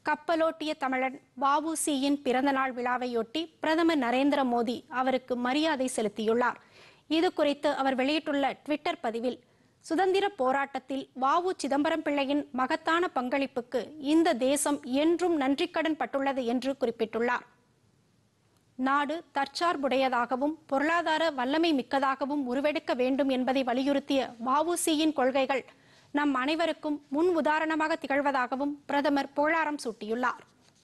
கப்பலோட்டிய தமிழன் வஉசியின் பிறந்தநாள் விழாவையொட்டி பிரதமர் நரேந்திர மோடி அவருக்கு மரியாதை செலுத்தியுள்ளார் இது குறித்து அவர் வெளியிட்டுள்ள ட்விட்டர் பதிவில் சுதந்திர போராட்டத்தில் வஉ சிதம்பரம் பிள்ளையின் மகத்தான பங்களிப்புக்கு இந்த தேசம் என்றும் நன்றிக்கடன் பட்டுள்ளது என்று குறிப்பிட்டுள்ளார் நாடு தற்சார்புடையதாகவும் பொருளாதார வல்லமை மிக்கதாகவும் உருவெடுக்க வேண்டும் என்பதை வலியுறுத்திய வஉசியின் கொள்கைகள் நம் அனைவருக்கும் முன் உதாரணமாக திகழ்வதாகவும் பிரதமர் புகழாரம் சூட்டியுள்ளார்